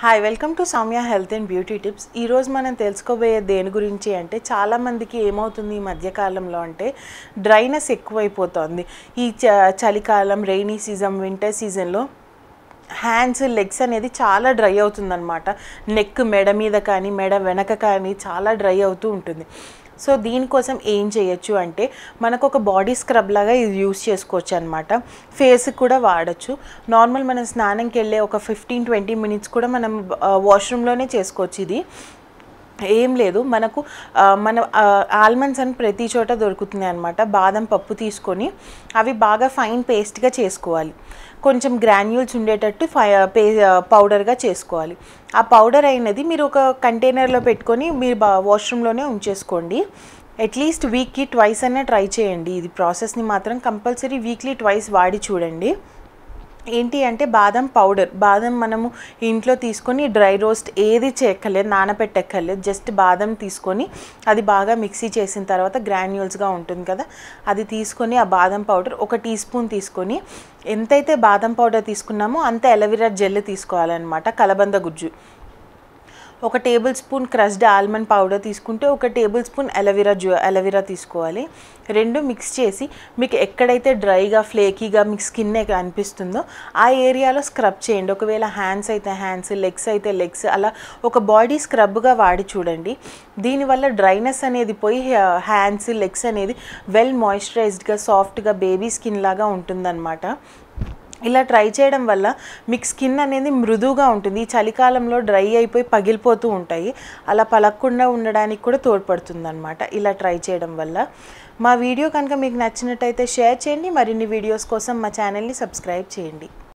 hi welcome to Soumya health and beauty tips ఈరోజు మనం తెలుసుకోబోయే దేని గురించి అంటే చాలామందికి ఏమవుతుంది ఈ మధ్యకాలంలో అంటే డ్రైనెస్ ఎక్కువైపోతుంది ఈ చ చలికాలం రైనీ సీజన్ వింటర్ సీజన్లో హ్యాండ్స్ లెగ్స్ అనేది చాలా డ్రై అవుతుందన్నమాట నెక్ మెడ మీద కానీ మెడ వెనక కానీ చాలా డ్రై అవుతూ ఉంటుంది సో దీనికోసం ఏం చేయొచ్చు అంటే మనకు ఒక బాడీ స్క్రబ్ లాగా ఇది యూస్ చేసుకోవచ్చు అనమాట ఫేస్కి కూడా వాడచ్చు నార్మల్ మనం స్నానంకి వెళ్ళే ఒక ఫిఫ్టీన్ ట్వంటీ మినిట్స్ కూడా మనం వాష్రూమ్లోనే చేసుకోవచ్చు ఇది ఏం లేదు మనకు ఆ, మన ఆల్మండ్స్ అని ప్రతి చోట దొరుకుతున్నాయి అనమాట బాదం పప్పు తీసుకొని అవి బాగా ఫైన్ పేస్ట్గా చేసుకోవాలి కొంచెం గ్రాన్యూల్స్ ఉండేటట్టు ఫై పే పౌడర్గా చేసుకోవాలి ఆ పౌడర్ అయినది మీరు ఒక కంటైనర్లో పెట్టుకొని మీరు బా వాష్రూమ్లోనే ఉంచేసుకోండి అట్లీస్ట్ వీక్కి ట్వైస్ అనే ట్రై చేయండి ఇది ప్రాసెస్ని మాత్రం కంపల్సరీ వీక్లీ ట్వైస్ వాడి చూడండి ఏంటి అంటే బాదం పౌడర్ బాదం మనము ఇంట్లో తీసుకొని డ్రై రోస్ట్ ఏది చేయక్కర్లేదు నానబెట్టక్కర్లేదు జస్ట్ బాదం తీసుకొని అది బాగా మిక్సీ చేసిన తర్వాత గ్రాన్యూల్స్గా ఉంటుంది కదా అది తీసుకొని ఆ బాదం పౌడర్ ఒక టీ స్పూన్ తీసుకొని ఎంతైతే బాదం పౌడర్ తీసుకున్నామో అంత ఎలవీరా జెల్ తీసుకోవాలన్నమాట కలబంద గుజ్జు ఒక tablespoon crushed almond powder తీసుకుంటే ఒక టేబుల్ స్పూన్ అలవీరా జూ అలవీరా తీసుకోవాలి రెండు మిక్స్ చేసి మీకు ఎక్కడైతే డ్రైగా ఫ్లేకీగా మీకు స్కిన్ అనిపిస్తుందో ఆ ఏరియాలో స్క్రబ్ చేయండి ఒకవేళ హ్యాండ్స్ అయితే హ్యాండ్స్ లెగ్స్ అయితే లెగ్స్ అలా ఒక బాడీ స్క్రబ్గా వాడి చూడండి దీనివల్ల డ్రైనెస్ అనేది పోయి హ్యాండ్స్ లెగ్స్ అనేది వెల్ మాయిశ్చరైజ్డ్గా సాఫ్ట్గా బేబీ స్కిన్ లాగా ఉంటుందన్నమాట ఇలా ట్రై చేయడం వల్ల మీకు స్కిన్ అనేది మృదువుగా ఉంటుంది ఈ చలికాలంలో డ్రై అయిపోయి పగిలిపోతూ ఉంటాయి అలా పలక్కుండా ఉండడానికి కూడా తోడ్పడుతుంది అనమాట ఇలా ట్రై చేయడం వల్ల మా వీడియో కనుక మీకు నచ్చినట్టయితే షేర్ చేయండి మరిన్ని వీడియోస్ కోసం మా ఛానల్ని సబ్స్క్రైబ్ చేయండి